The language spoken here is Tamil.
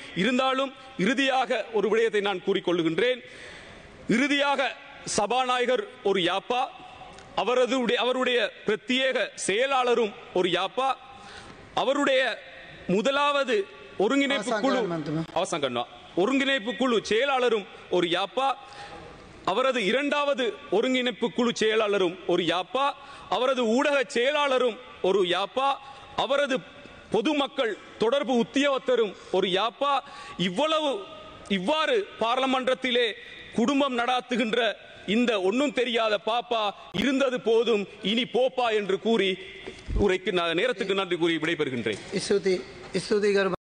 இருந்தாலும் இறுதியாக ஒரு விடயத்தை நான் கூறிக்கொள்ளுகின்றேன் இறுதியாக சபாநாயகர் ஒரு யாப்பா அவரது உடைய- அவருடைய பிரத்யேக செயலாளரும் ஒரு யாப்பா அவருடைய முதலாவது ஒருங்கிணைப்பு குழு அவசான் கவர்மெண்ட். அவசான் கண்ணா. ஒருங்கிணைப்பு குழு செயலாளரும் ஒரு யாப்பா அவரது இரண்டாவது ஒருங்கிணைப்பு குழு செயலாளரும் ஒரு யாப்பா அவரது ஊடக செயலாளரும் ஒரு யாப்பா அவரது பொதுமக்கள் தொடர்பு உத்தியோகத்தரும் ஒரு யாப்பா இவ்வளவு இவ்வாறு பாராளுமன்றத்திலே குடும்பம் நடாத்துகின்ற இந்த ஒன்றும் தெரியாத பாப்பா இருந்தது போதும் இனி போப்பா என்று கூறி உரைக்கு நான் நேரத்துக்கு நன்றி கூறி விடைபெறுகின்றேன் ස්තුති ස්තුතියි ගරු